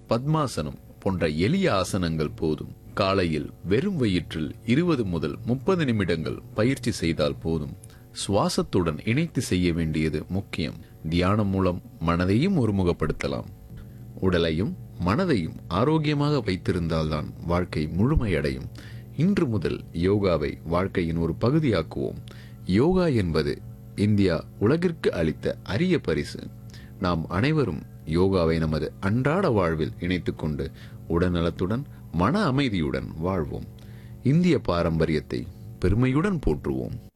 பத்மாசனம் போன்ற எளிய ஆசனங்கள் போதும் காலையில் வெறும் வயிற்றில் இருபது முதல் முப்பது நிமிடங்கள் பயிற்சி செய்தால் போதும் சுவாசத்துடன் இணைத்து செய்ய வேண்டியது முக்கியம் தியானம் மூலம் மனதையும் ஒருமுகப்படுத்தலாம் உடலையும் மனதையும் ஆரோக்கியமாக வைத்திருந்தால்தான் வாழ்க்கை முழுமையடையும் இன்று முதல் யோகாவை வாழ்க்கையின் ஒரு பகுதியாக்குவோம் யோகா என்பது இந்தியா உலகிற்கு அளித்த அரிய பரிசு நாம் அனைவரும் யோகாவை நமது அன்றாட வாழ்வில் இணைத்துக் கொண்டு உடல்நலத்துடன் மன அமைதியுடன் வாழ்வோம் இந்திய பாரம்பரியத்தை பெருமையுடன் போற்றுவோம்